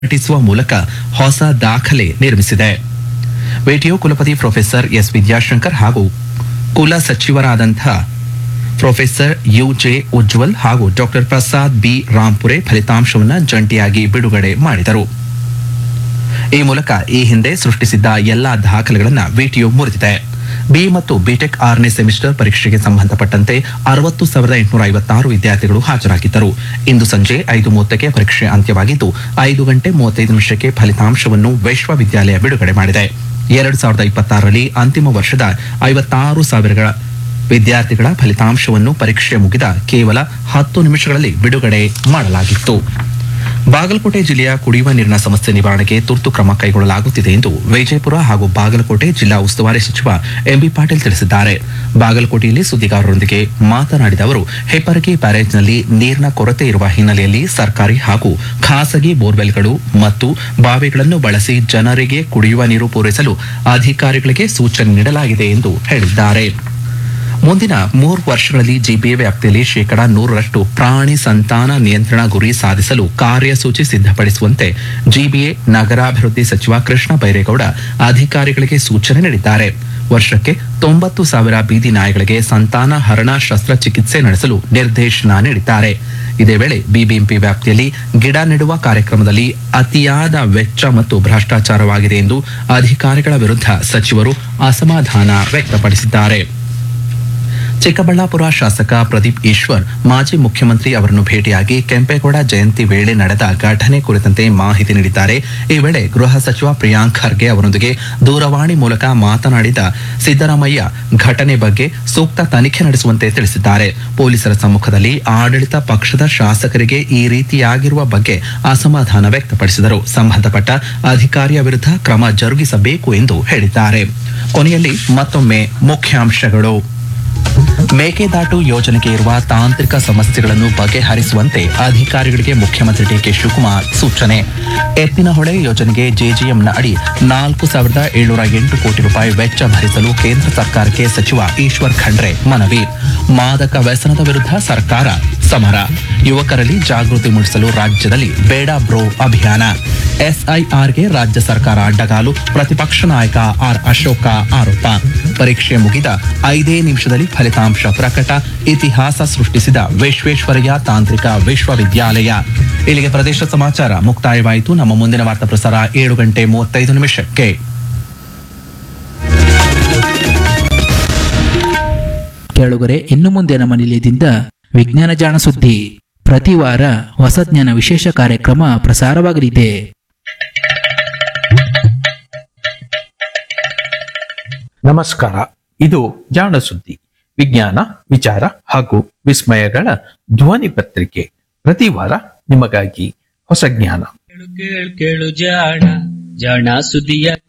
ಪ್ರಕಟಿಸುವ ಮೂಲಕ ಹೊಸ ದಾಖಲೆ ನಿರ್ಮಿಸಿದೆ ವಿಟಿಯು ಕುಲಪತಿ ಪ್ರೊಫೆಸರ್ ಎಸ್ ವಿದ್ಯಾಶಂಕರ್ ಹಾಗೂ ಕುಲ ಸಚಿವರಾದಂತಹ ಪ್ರೊಫೆಸರ್ ಯು ಜೆ ಉಜ್ವಲ್ ಹಾಗೂ ಡಾಕ್ಟರ್ ಪ್ರಸಾದ್ ಬಿ ರಾಂಪುರೆ ಫಲಿತಾಂಶವನ್ನು ಜಂಟಿಯಾಗಿ ಬಿಡುಗಡೆ ಮಾಡಿದರು ಈ ಮೂಲಕ ಈ ಹಿಂದೆ ಸೃಷ್ಟಿಸಿದ್ದ ಎಲ್ಲಾ ದಾಖಲೆಗಳನ್ನು ವಿಟಿಯು ಮುರಿದಿದೆ ಬಿ ಮತ್ತು ಬಿಟೆಕ್ ಆರನೇ ಸೆಮಿಸ್ಟರ್ ಪರೀಕ್ಷೆಗೆ ಸಂಬಂಧಪಟ್ಟಂತೆ ಅರವತ್ತು ಸಾವಿರದ ಎಂಟುನೂರ ಐವತ್ತಾರು ವಿದ್ಯಾರ್ಥಿಗಳು ಹಾಜರಾಗಿದ್ದರು ಇಂದು ಸಂಜೆ ಐದು ಮೂವತ್ತಕ್ಕೆ ಪರೀಕ್ಷೆ ಅಂತ್ಯವಾಗಿದ್ದು ಐದು ಗಂಟೆ ಮೂವತ್ತೈದು ನಿಮಿಷಕ್ಕೆ ಫಲಿತಾಂಶವನ್ನು ವಿಶ್ವವಿದ್ಯಾಲಯ ಬಿಡುಗಡೆ ಮಾಡಿದೆ ಎರಡು ಸಾವಿರದ ಇಪ್ಪತ್ತಾರರಲ್ಲಿ ಅಂತಿಮ ವರ್ಷದ ಐವತ್ತಾರು ಸಾವಿರಗಳ ವಿದ್ಯಾರ್ಥಿಗಳ ಫಲಿತಾಂಶವನ್ನು ಪರೀಕ್ಷೆ ಮುಗಿದ ಕೇವಲ ಹತ್ತು ನಿಮಿಷಗಳಲ್ಲಿ ಬಿಡುಗಡೆ ಮಾಡಲಾಗಿತ್ತು ಬಾಗಲಕೋಟೆ ಜಿಲ್ಲೆಯ ಕುಡಿಯುವ ನೀರಿನ ಸಮಸ್ಯೆ ನಿವಾರಣೆಗೆ ತುರ್ತು ಕ್ರಮ ಕೈಗೊಳ್ಳಲಾಗುತ್ತಿದೆ ಎಂದು ವಿಜಯಪುರ ಹಾಗೂ ಬಾಗಲಕೋಟೆ ಜಿಲ್ಲಾ ಉಸ್ತುವಾರಿ ಸಚಿವ ಎಂಬಿ ಪಾಟೀಲ್ ತಿಳಿಸಿದ್ದಾರೆ ಬಾಗಲಕೋಟೆಯಲ್ಲಿ ಸುದ್ದಿಗಾರರೊಂದಿಗೆ ಮಾತನಾಡಿದ ಅವರು ಹೆಪ್ಪರಗಿ ಬ್ಯಾರೇಜ್ನಲ್ಲಿ ನೀರಿನ ಕೊರತೆ ಇರುವ ಹಿನ್ನೆಲೆಯಲ್ಲಿ ಸರ್ಕಾರಿ ಹಾಗೂ ಖಾಸಗಿ ಬೋರ್ವೆಲ್ಗಳು ಮತ್ತು ಬಾವಿಗಳನ್ನು ಬಳಸಿ ಜನರಿಗೆ ಕುಡಿಯುವ ನೀರು ಪೂರೈಸಲು ಅಧಿಕಾರಿಗಳಿಗೆ ಸೂಚನೆ ನೀಡಲಾಗಿದೆ ಎಂದು ಹೇಳಿದ್ದಾರೆ ಮುಂದಿನ ಮೂರು ವರ್ಷಗಳಲ್ಲಿ ಜಿಬಿಎ ವ್ಯಾಪ್ತಿಯಲ್ಲಿ ಶೇಕಡಾ ನೂರರಷ್ಟು ಪ್ರಾಣಿ ಸಂತಾನ ನಿಯಂತ್ರಣ ಗುರಿ ಸಾಧಿಸಲು ಕಾರ್ಯಸೂಚಿ ಸಿದ್ಧಪಡಿಸುವಂತೆ ಜಿಬಿಎ ನಗರಾಭಿವೃದ್ಧಿ ಸಚಿವ ಕೃಷ್ಣ ಬೈರೇಗೌಡ ಅಧಿಕಾರಿಗಳಿಗೆ ಸೂಚನೆ ನೀಡಿದ್ದಾರೆ ವರ್ಷಕ್ಕೆ ತೊಂಬತ್ತು ಸಾವಿರ ಬೀದಿ ನಾಯಿಗಳಿಗೆ ಸಂತಾನ ಹರಣ ಶಸ್ತ್ರಚಿಕಿತ್ಸೆ ನಡೆಸಲು ನಿರ್ದೇಶನ ನೀಡಿದ್ದಾರೆ ಇದೇ ವೇಳೆ ಬಿಬಿಎಂಪಿ ವ್ಯಾಪ್ತಿಯಲ್ಲಿ ಗಿಡ ನೆಡುವ ಕಾರ್ಯಕ್ರಮದಲ್ಲಿ ಅತಿಯಾದ ವೆಚ್ಚ ಮತ್ತು ಭ್ರಷ್ಟಾಚಾರವಾಗಿದೆ ಎಂದು ಅಧಿಕಾರಿಗಳ ವಿರುದ್ಧ ಸಚಿವರು ಅಸಮಾಧಾನ ವ್ಯಕ್ತಪಡಿಸಿದ್ದಾರೆ ಚಿಕ್ಕಬಳ್ಳಾಪುರ ಶಾಸಕ ಪ್ರದೀಪ್ ಈಶ್ವರ್ ಮಾಜಿ ಮುಖ್ಯಮಂತ್ರಿ ಅವರನ್ನು ಭೇಟಿಯಾಗಿ ಕೆಂಪೇಗೌಡ ಜಯಂತಿ ವೇಳೆ ನಡೆದ ಘಟನೆ ಕುರಿತಂತೆ ಮಾಹಿತಿ ನೀಡಿದ್ದಾರೆ ಈ ವೇಳೆ ಗೃಹ ಸಚಿವ ಪ್ರಿಯಾಂಕ್ ಖರ್ಗೆ ಅವರೊಂದಿಗೆ ದೂರವಾಣಿ ಮೂಲಕ ಮಾತನಾಡಿದ ಸಿದ್ದರಾಮಯ್ಯ ಘಟನೆ ಬಗ್ಗೆ ಸೂಕ್ತ ತನಿಖೆ ನಡೆಸುವಂತೆ ತಿಳಿಸಿದ್ದಾರೆ ಪೊಲೀಸರ ಸಮ್ಮುಖದಲ್ಲಿ ಆಡಳಿತ ಪಕ್ಷದ ಶಾಸಕರಿಗೆ ಈ ರೀತಿಯಾಗಿರುವ ಬಗ್ಗೆ ಅಸಮಾಧಾನ ವ್ಯಕ್ತಪಡಿಸಿದರು ಸಂಬಂಧಪಟ್ಟ ಅಧಿಕಾರಿಯ ವಿರುದ್ಧ ಕ್ರಮ ಜರುಗಿಸಬೇಕು ಎಂದು ಹೇಳಿದ್ದಾರೆ ಕೊನೆಯಲ್ಲಿ ಮತ್ತೊಮ್ಮೆ ಮುಖ್ಯಾಂಶಗಳು ಮೇಕೆದಾಟು ಯೋಜನೆಗೆ ಇರುವ ತಾಂತ್ರಿಕ ಸಮಸ್ಯೆಗಳನ್ನು ಬಗೆಹರಿಸುವಂತೆ ಅಧಿಕಾರಿಗಳಿಗೆ ಮುಖ್ಯಮಂತ್ರಿ ಡಿಕೆ ಶಿವಕುಮಾರ್ ಸೂಚನೆ ಎತ್ತಿನಹೊಳೆ ಯೋಜನೆಗೆ ಜೆಜಿಎಂನ ಅಡಿ ನಾಲ್ಕು ಸಾವಿರದ ಏಳ್ನೂರ ಎಂಟು ಕೋಟಿ ರೂಪಾಯಿ ವೆಚ್ಚ ಭರಿಸಲು ಕೇಂದ್ರ ಸರ್ಕಾರಕ್ಕೆ ಸಚಿವ ಈಶ್ವರ್ ಖಂಡ್ರೆ ಮನವಿ ಮಾದಕ ವ್ಯಸನದ ವಿರುದ್ಧ ಸರ್ಕಾರ ಸಮರ ಯುವಕರಲ್ಲಿ ಜಾಗೃತಿ ಮೂಡಿಸಲು ರಾಜ್ಯದಲ್ಲಿ ಬೇಡ ಬ್ರೋ ಅಭಿಯಾನ ಎಸ್ಐಆರ್ಗೆ ರಾಜ್ಯ ಸರ್ಕಾರ ಅಡ್ಡಗಾಲು ಪ್ರತಿಪಕ್ಷ ನಾಯಕ ಆರ್ ಅಶೋಕ ಆರೋಪ ಪರೀಕ್ಷೆ ಮುಗಿದ ಐದೇ ನಿಮಿಷದಲ್ಲಿ ಫಲಿತಾಂಶ ಪ್ರಕಟ ಇತಿಹಾಸ ಸೃಷ್ಟಿಸಿದ ವಿಶ್ವೇಶ್ವರಯ್ಯ ತಾಂತ್ರಿಕ ವಿಶ್ವವಿದ್ಯಾಲಯ ಇಲ್ಲಿಗೆ ಪ್ರದೇಶ ಸಮಾಚಾರ ಮುಕ್ತಾಯವಾಯಿತು ನಮ್ಮ ಮುಂದಿನ ವಾರ್ತಾ ಪ್ರಸಾರ ಏಳು ಗಂಟೆ ಮೂವತ್ತೈದು ನಿಮಿಷಕ್ಕೆ ಕೇಳುಗರೆ ಇನ್ನು ಮುಂದೆ ನಮ್ಮ ನಿಲಯದಿಂದ ವಿಜ್ಞಾನ ಜಾಣ ಸುದ್ದಿ ಪ್ರತಿ ವಾರ ಹೊಸ ಜ್ಞಾನ ವಿಶೇಷ ಕಾರ್ಯಕ್ರಮ ಪ್ರಸಾರವಾಗಲಿದೆ ನಮಸ್ಕಾರ ಇದು ಜಾಣ ಸುದ್ದಿ ವಿಜ್ಞಾನ ವಿಚಾರ ಹಾಗೂ ವಿಸ್ಮಯಗಳ ಧ್ವನಿ ಪತ್ರಿಕೆ ಪ್ರತಿ ವಾರ ನಿಮಗಾಗಿ ಹೊಸ ಜ್ಞಾನ ಕೇಳು ಕೇಳು ಕೇಳು ಜಾಣ ಜಾಣ ಸುದ್ದಿಯ